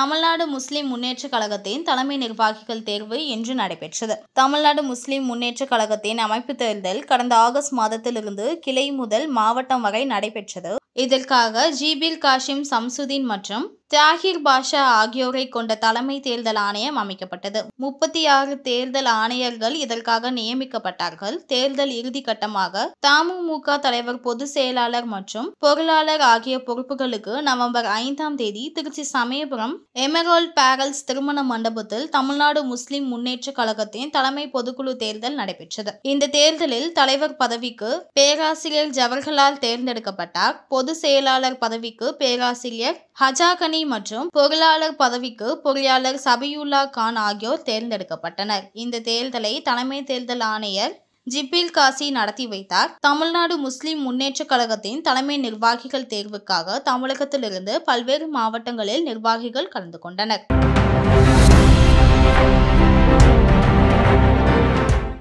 தமிழ்நாடு முஸ்லிம் முன்னேற்றக் கழகத்தின் தலைமை நிர்வாகிகள் தேர்வு இன்று நடைபெற்றது தமிழ்நாடு முஸ்லிம் முன்னேற்றக் கழகத்தின் அமைப்பு தேர்தல் கடந்த ஆகஸ்ட் மாதத்திலிருந்து கிளை முதல் மாவட்டம் வரை நடைபெற்றது இதற்காக ஜிபில் காஷிம் சம்சுதீன் மற்றும் தாகிர் பாஷா ஆகியோரை கொண்ட தலைமை தேர்தல் ஆணையம் அமைக்கப்பட்டது முப்பத்தி ஆறு தேர்தல் ஆணையர்கள் இதற்காக நியமிக்கப்பட்டார்கள் தேர்தல் இறுதி கட்டமாக தமுமுக தலைவர் பொதுச் செயலாளர் மற்றும் பொருளாளர் ஆகிய பொறுப்புகளுக்கு நவம்பர் ஐந்தாம் தேதி திருச்சி சமயபுரம் எமரால்ட் பேரல்ஸ் திருமண மண்டபத்தில் தமிழ்நாடு முஸ்லிம் முன்னேற்ற கழகத்தின் தலைமை பொதுக்குழு தேர்தல் நடைபெற்றது இந்த தேர்தலில் தலைவர் பதவிக்கு பேராசிரியர் ஜவஹர்லால் தேர்ந்தெடுக்கப்பட்டார் பொதுச் செயலாளர் பதவிக்கு பேராசிரியர் ஹஜாகனி மற்றும் பொருளாளர் பதவிக்கு பொறியாளர் சபியுல்லா கான் ஆகியோர் தேர்ந்தெடுக்கப்பட்டனர் இந்த தேர்தலை தலைமை தேர்தல் ஆணையர் ஜிபில் காசி நடத்தி வைத்தார் தமிழ்நாடு முஸ்லிம் முன்னேற்றக் கழகத்தின் தலைமை நிர்வாகிகள் தேர்வுக்காக தமிழகத்திலிருந்து பல்வேறு மாவட்டங்களில் நிர்வாகிகள் கலந்து கொண்டனர்